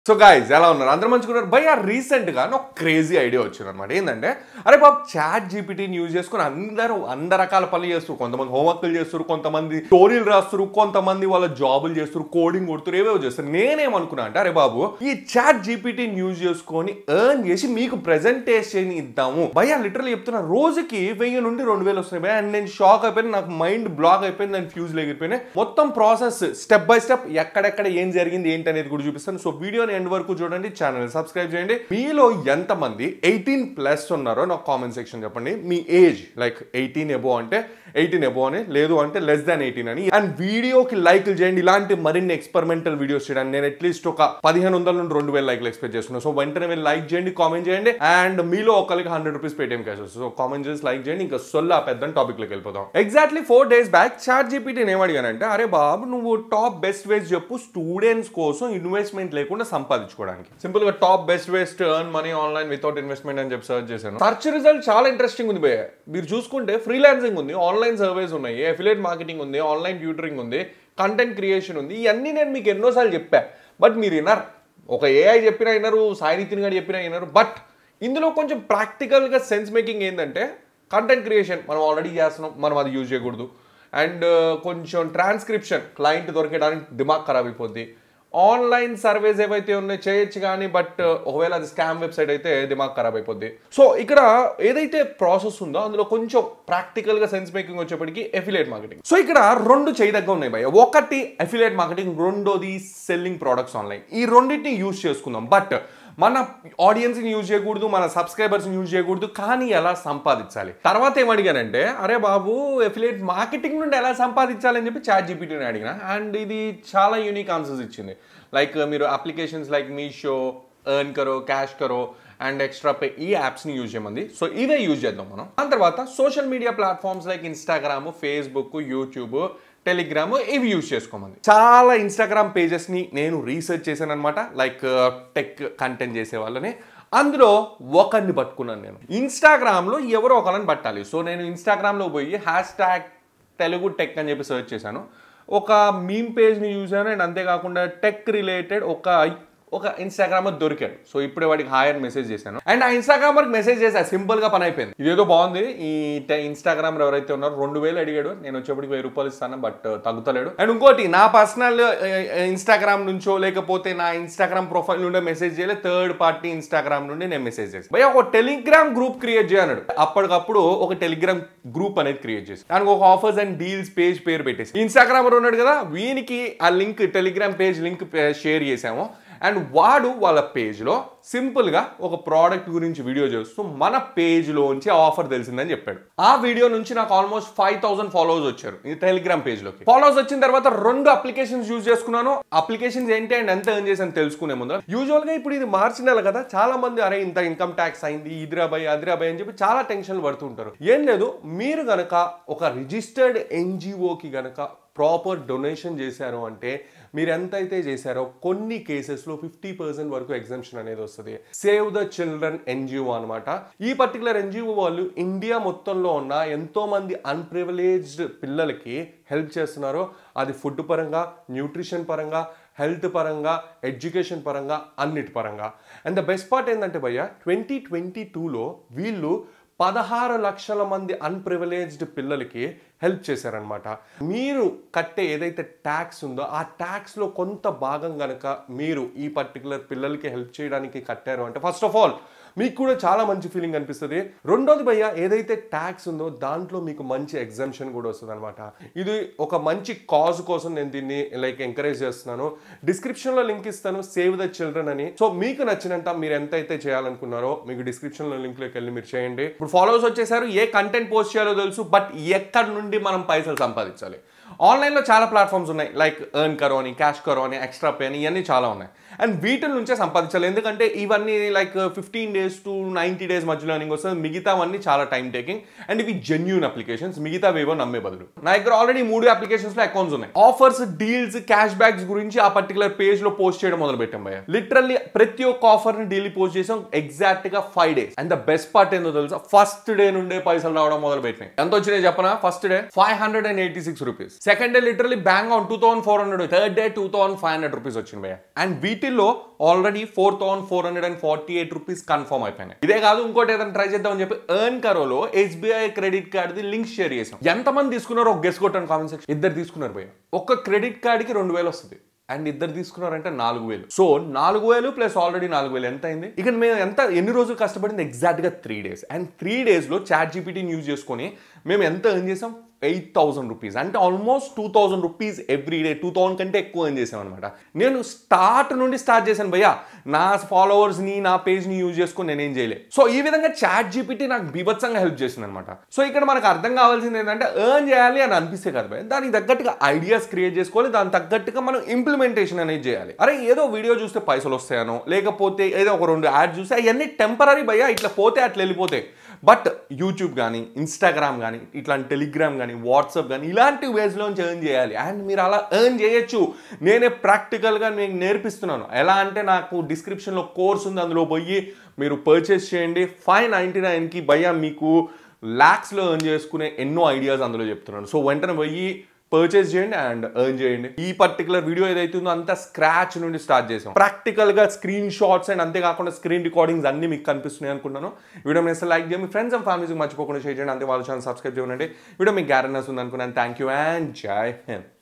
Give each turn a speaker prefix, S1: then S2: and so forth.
S1: so guys ఎలా ఉన్నారు అందరూ మంచుకున్నారు భయ్ ఆ రీసెంట్గా ఒక క్రేజీ ఐడియా వచ్చింది అనమాట ఏంటంటే అరే బాబు చాట్ జీపీటీని యూజ్ చేసుకుని అందరూ అందరు రకాల పనులు చేస్తారు కొంతమంది హోంవర్క్లు చేస్తారు కొంతమంది స్టోరీలు రాస్తారు కొంతమంది వాళ్ళ జాబులు చేస్తారు కోడింగ్ కొడుతారు ఏవేవో చేస్తారు నేనేమనుకున్నా అంటే అరే బాబు ఈ చాట్ జీపీటీని యూజ్ చేసుకొని ఎర్న్ చేసి మీకు ప్రెజెంటేషన్ ఇద్దాము భయ్యా లిటరల్ చెప్తున్నా రోజుకి వెయ్యి నుండి రెండు వేలు వస్తున్నాయి భయ్యా అండ్ నేను షాక్ అయిపోయింది నాకు మైండ్ బ్లాక్ అయిపోయింది దాని ఫ్యూజ్ లేకపోయినాయి మొత్తం ప్రాసెస్ స్టెప్ బై స్టెప్ ఎక్కడెక్కడ ఏం జరిగింది ఏంటి అనేది కూడా చూపిస్తాను సో వీడియోని ఎండ్ వరకు చూడండి ఛానల్ సబ్స్క్రైబ్ చేయండి మీలో ఎంతమంది ఎయిటీన్ ప్లస్ ఉన్నారో నాకు కామెంట్ సెక్షన్ చెప్పండి మీ ఏజ్ లైక్ ఎయిటీన్ ఎబో అంటే ఎయిటీన్ ఎబో అని లేదు అంటే లెస్ దాన్ ఎయిటీన్ అని అండ్ వీడియోకి లైక్లు చేయండి ఇలాంటి మరిన్ని ఎక్స్పెరిమెంటల్ వీడియోస్ చేయడానికి నేను అట్లీస్ట్ ఒక పదిహేను వందల నుండి రెండు వేల లైక్లు ఎక్స్పెక్ట్ చేస్తున్నాను సో వెంటనే మీరు లైక్ చేయండి కామెంట్ చేయండి అండ్ మీలో ఒకరికి హండ్రెడ్ రూపీస్ పేటిఎం క్యాష్ వస్తుంది సో కామెంట్ చేసి లైక్ చేయండి ఇంకా సొల్లా పెద్ద టాపిక్ లోకి వెళ్ళిపోదాం exactly four days back chat GPT ఏం అడిగానంటే అరే బాబు నువ్వు టాప్ బెస్ట్ వేస్ చెప్పు స్టూడెంట్స్ కోసం ఇన్వెస్ట్మెంట్ లేకుండా సంపాదించుకోవడానికి సింపుల్ గా top best ways to earn money online without investment అని చెప్పి సర్చ్ చేశాను సర్చ్ రిజల్ట్ చాలా ఇంట్రెస్టింగ్ ఉంది భయ్య మీరు చూసుకుంటే ఫ్రీలాన్సింగ్ ఉంది ఆన్లైన్ సర్వేస్ ఉన్నాయి అఫిలేట్ మార్కెటింగ్ ఉంది ఆన్లైన్ ట్యూటరింగ్ ఉంది కంటెంట్ క్రియేషన్ ఉంది ఇవన్నీ నేను మీకు ఎన్నోసార్లు చెప్పా బట్ మీరు వినరు ఒక ఏఐ చెప్పినా వినరు సాయి నితిన్ గారు చెప్పినా వినరు బట్ ఇందులో కొంచెం ప్రాక్టికల్గా సెన్స్ మేకింగ్ ఏంటంటే కంటెంట్ క్రియేషన్ మనం ఆల్రెడీ చేస్తున్నాం మనం అది యూజ్ చేయకూడదు అండ్ కొంచెం ట్రాన్స్క్రిప్షన్ క్లయింట్ దొరికేయడానికి దిమాగ్ ఖరాబ్ అయిపోద్ది ఆన్లైన్ సర్వేస్ ఏవైతే ఉన్నాయో చేయొచ్చు కానీ బట్ ఒకవేళ అది స్కామ్ వెబ్సైట్ అయితే దిమాగ్ ఖరాబ్ అయిపోద్ది సో ఇక్కడ ఏదైతే ప్రాసెస్ ఉందో అందులో కొంచెం ప్రాక్టికల్ గా సెన్స్ మేకింగ్ వచ్చేప్పటికి ఎఫిలేట్ మార్కెటింగ్ సో ఇక్కడ రెండు చేయదగ్గ ఉన్నాయి భయ ఒకటి ఎఫిలేట్ మార్కెటింగ్ రెండోది సెల్లింగ్ ప్రోడక్ట్స్ ఆన్లైన్ ఈ రెండింటిని యూజ్ చేసుకుందాం బట్ మన ఆడియన్స్ని యూజ్ చేయకూడదు మన సబ్స్క్రైబర్స్ని యూజ్ చేయకూడదు కానీ ఎలా సంపాదించాలి తర్వాత ఏం అడిగానంటే అరే బాబు ఎఫిలేట్ మార్కెటింగ్ నుండి ఎలా సంపాదించాలి అని చెప్పి చాట్ జీపీటీని అడిగిన అండ్ ఇది చాలా యూనిక్ ఆన్సర్స్ ఇచ్చింది లైక్ మీరు అప్లికేషన్స్ లైక్ మీషో ఎర్న్ కరో క్యాష్ కరో అండ్ ఎక్స్ట్రా పే ఈ యాప్స్ని యూజ్ చేయమంది సో ఇవే యూజ్ చేద్దాం మనం దాని తర్వాత social media platforms like Instagram Facebook YouTube Telegram ఇవి యూజ్ చేసుకోమంది చాలా ఇన్స్టాగ్రామ్ పేజెస్ని నేను రీసెర్చ్ చేశాను అనమాట లైక్ టెక్ కంటెంట్ చేసే వాళ్ళని అందులో ఒకరిని పట్టుకున్నాను నేను ఇన్స్టాగ్రామ్లో ఎవరో ఒకరిని పట్టాలి సో నేను ఇన్స్టాగ్రామ్లో పోయి హ్యాష్ ట్యాగ్ తెలుగు టెక్ అని చెప్పి సెర్చ్ చేశాను ఒక మీమ్ పేజ్ని యూజ్ అయ్యాను అండ్ అంతేకాకుండా టెక్ రిలేటెడ్ ఒక ఒక ఇన్స్టాగ్రామర్ దొరికాడు సో ఇప్పుడే వాడికి హాయ్ అని మెసేజ్ చేశాను అండ్ ఆ ఇన్స్టాగ్రామర్ మెసేజ్ చేసా సింపుల్ గా పని అయిపోయింది ఇదేదో బాగుంది ఈ ఇన్స్టాగ్రామర్ ఎవరైతే ఉన్నారో రెండు వేలు అడిగాడు నేను వచ్చేప్పటికి వెయ్యి రూపాయలు ఇస్తాను బట్ తగ్గుతలేడు అండ్ ఇంకోటి నా పర్సనల్ ఇన్స్టాగ్రామ్ నుంచో లేకపోతే నా ఇన్స్టాగ్రామ్ ప్రొఫైల్ నుండే మెసేజ్ చేయలే థర్డ్ పార్టీ ఇన్స్టాగ్రామ్ నుండి నేను మెసేజ్ చేశాను భయ ఒక టెలిగ్రామ్ గ్రూప్ క్రియేట్ చేయన్నాడు అప్పటికప్పుడు ఒక టెలిగ్రామ్ గ్రూప్ అనేది క్రియేట్ చేసి దానికి ఒక ఆఫర్స్ అండ్ డీల్స్ పేజ్ పేరు పెట్టేసి ఇన్స్టాగ్రామర్ ఉన్నాడు కదా వీనికి ఆ link Telegram page link share చేసాము అండ్ వాడు వాళ్ళ పేజ్లో సింపుల్గా ఒక ప్రోడక్ట్ గురించి వీడియో చేస్తూ మన పేజ్లోంచి ఆఫర్ తెలిసిందని చెప్పాడు ఆ వీడియో నుంచి నాకు ఆల్మోస్ట్ ఫైవ్ థౌసండ్ ఫాలోవర్స్ వచ్చారు ఈ టెలిగ్రామ్ పేజ్లోకి ఫాలోవర్స్ వచ్చిన తర్వాత రెండు అప్లికేషన్స్ యూజ్ చేసుకున్నాను అప్లికేషన్స్ ఏంటి అండ్ ఎంత ఎర్న్ చేసాను తెలుసుకునే ముందు యూజువల్గా ఇప్పుడు ఇది మార్చి నెల కదా చాలా మంది అరే ఇంత ఇన్కమ్ ట్యాక్స్ అయింది ఇదిరాబాయ్ అదిరాబాయ్ అని చెప్పి చాలా టెన్షన్లు పడుతుంటారు ఏం లేదు మీరు గనక ఒక రిజిస్టర్డ్ ఎన్జిఓకి గనక ప్రాపర్ డొనేషన్ చేశారు అంటే మీరు ఎంతైతే చేశారో కొన్ని కేసెస్లో ఫిఫ్టీ పర్సెంట్ వరకు ఎగ్జామ్షన్ అనేది వస్తుంది సేవ్ ద చిల్డ్రన్ ఎన్జిఓ అనమాట ఈ పర్టికులర్ ఎన్జిఓ వాళ్ళు ఇండియా మొత్తంలో ఉన్న ఎంతో మంది అన్ప్రివిలేజ్డ్ పిల్లలకి హెల్ప్ చేస్తున్నారు అది ఫుడ్ పరంగా న్యూట్రిషన్ పరంగా హెల్త్ పరంగా ఎడ్యుకేషన్ పరంగా అన్నిటి పరంగా అండ్ ద బెస్ట్ పార్ట్ ఏంటంటే భయ్య ట్వంటీ ట్వంటీ టూలో వీళ్ళు పదహారు లక్షల మంది అన్ప్రివిలేజ్డ్ పిల్లలకి హెల్ప్ చేశారనమాట మీరు కట్టే ఏదైతే ట్యాక్స్ ఉందో ఆ ట్యాక్స్లో కొంత భాగం కనుక మీరు ఈ పర్టికులర్ పిల్లలకి హెల్ప్ చేయడానికి కట్టారు అంటే ఫస్ట్ ఆఫ్ ఆల్ మీకు కూడా చాలా మంచి ఫీలింగ్ అనిపిస్తుంది రెండోది భయ్య ఏదైతే ట్యాక్స్ ఉందో దాంట్లో మీకు మంచి ఎగ్జామ్షన్ కూడా వస్తుంది అనమాట ఇది ఒక మంచి కాజ్ కోసం నేను దీన్ని లైక్ ఎంకరేజ్ చేస్తున్నాను డిస్క్రిప్షన్లో లింక్ ఇస్తాను సేవ్ ద చిల్డ్రన్ అని సో మీకు నచ్చినంత మీరు ఎంత అయితే చేయాలనుకున్నారో మీకు డిస్క్రిప్షన్లో లింక్లోకి వెళ్ళి మీరు చేయండి ఇప్పుడు ఫాలోవర్స్ వచ్చేసారు ఏ కంటెంట్ పోస్ట్ చేయాలో తెలుసు బట్ ఎక్కడి నుండి మనం పైసలు సంపాదించాలి ఆన్లైన్లో చాలా ప్లాట్ఫామ్స్ ఉన్నాయి లైక్ ఎర్న్ కరో అని క్యాష్ కరో అని ఎక్స్ట్రా పే అని ఇవన్నీ చాలా ఉన్నాయి అండ్ వీటి నుంచే సంపాదించాలి ఎందుకంటే ఇవన్నీ like fifteen days to ninety days మధ్యలో ఎర్నింగ్ వస్తుంది మిగతావన్నీ చాలా టైం టేకింగ్ అండ్ ఇవి జెన్యూన్ అప్లికేషన్స్ మిగతావేవో నమ్మే బదులు నా దగ్గర ఆల్రెడీ మూడు అప్లికేషన్స్లో అకౌంట్స్ ఉన్నాయి ఆఫర్స్ డీల్స్ క్యాష్ బ్యాక్స్ గురించి ఆ పర్టికులర్ పేజ్లో పోస్ట్ చేయడం మొదలు పెట్టాం భయ లిటరల్లీ ప్రతి ఒక్క ఆఫర్ని డైలీ పోస్ట్ చేసాం ఎగ్జాక్ట్గా five days and the best part ఏందో తెలుసా ఫస్ట్ డే నుండే పైసలు రావడం మొదలు పెట్టినాయి ఎంత వచ్చినాయి చెప్పనా first day five hundred and eighty six rupees second day literally bank on two thousand four hundred third day two thousand five hundred rupees వచ్చింది భయ అండ్ వీటి వీటిల్లో already four thousand four hundred and forty eight rupees confirm అయిపోయినాయి ఇదే కాదు ఇంకోటి ఏదైనా try చేద్దామని చెప్పి ఎర్న్ కరోలో ఎస్బీఐ క్రెడిట్ కార్డ్ది లింక్ షేర్ చేసాం ఎంతమంది తీసుకున్నారో ఒక గెస్ కొట్టాను కామెంట్ సెక్షన్ ఇద్దరు తీసుకున్నారు భయ్య ఒక్క క్రెడిట్ కార్డ్కి రెండు వేలు వస్తుంది అండ్ ఇద్దరు తీసుకున్నారంటే నాలుగు వేలు సో నాలుగు వేలు ప్లస్ ఆల్రెడీ నాలుగు వేలు ఎంత అయింది ఇక మేము ఎంత ఎన్ని రోజులు కష్టపడింది ఎగ్జాక్ట్గా త్రీ డేస్ అండ్ త్రీ డేస్లో చాట్ జీపీటీని యూజ్ చేసుకొని మేము ఎంత ఎర్న్ చేసాం ఎయిట్ థౌసండ్ రూపీస్ అంటే almost two thousand rupees every day two thousand కంటే ఎక్కువ ఎర్న్ చేసాం అనమాట నేను స్టార్ట్ నుండి స్టార్ట్ చేశాను భయ్యా నా ఫాలోవర్స్ని నా పేజ్ని యూజ్ చేసుకొని నేనేం చేయలేదు సో ఈ విధంగా చాట్ జీపీటీ నాకు బీభత్సంగా హెల్ప్ చేసింది అనమాట సో ఇక్కడ మనకు అర్థం కావాల్సింది ఏంటంటే ఎర్న్ చేయాలి అని అనిపిస్తే కదా భయ్య దానికి తగ్గట్టుగా ఐడియాస్ క్రియేట్ చేసుకోవాలి దానికి తగ్గట్టుగా మనం ఇంప్లిమెంటేషన్ అనేది చేయాలి అరే ఏదో వీడియో చూస్తే పైసలు వస్తాయనో లేకపోతే ఏదో ఒక రెండు యాడ్ చూస్తే అవన్నీ టెంపరీ భయ్యా ఇట్లా పోతే అట్లా వెళ్ళిపోతాయి బట్ యూట్యూబ్ కానీ ఇన్స్టాగ్రామ్ కానీ ఇట్లాంటి టెలిగ్రామ్ కానీ వాట్సాప్ కానీ ఇలాంటి వేస్లోంచి ఎర్న్ చేయాలి అండ్ మీరు అలా ఎర్న్ చేయొచ్చు నేనే ప్రాక్టికల్గా మీకు నేర్పిస్తున్నాను ఎలా అంటే నాకు డిస్క్రిప్షన్లో కోర్స్ ఉంది అందులో పోయి మీరు పర్చేస్ చేయండి ఫైవ్ నైంటీ నైన్కి భయ్యా మీకు ల్యాక్స్లో ఎర్న్ చేసుకునే ఎన్నో ఐడియాస్ అందులో చెప్తున్నాను సో వెంటనే పోయి పర్చేస్ చేయండి అండ్ ఎర్న్ చేయండి ఈ పర్టికులర్ వీడియో ఏదైతే ఉందో అంతా స్క్రాచ్ నుండి స్టార్ట్ చేసాం ప్రాక్టికల్ గా స్క్రీన్ షాట్స్ అండ్ అంతేకాకుండా స్క్రీన్ రికార్డింగ్స్ అన్ని మీకు కనిపిస్తున్నాయి అనుకుంటున్నాను వీడియో మీద లైక్ చేయండి మీ ఫ్రెండ్స్ అండ్ ఫ్యామిలీస్ మర్చిపోకుండా షేర్ చేయండి అంతే వాళ్ళ ఛానల్ సబ్స్క్రైబ్ చేయండి వీడియో మీకు గ్యారెంటీ ఉంది అనుకున్నాను థ్యాంక్ యూ అండ్ జై హింద్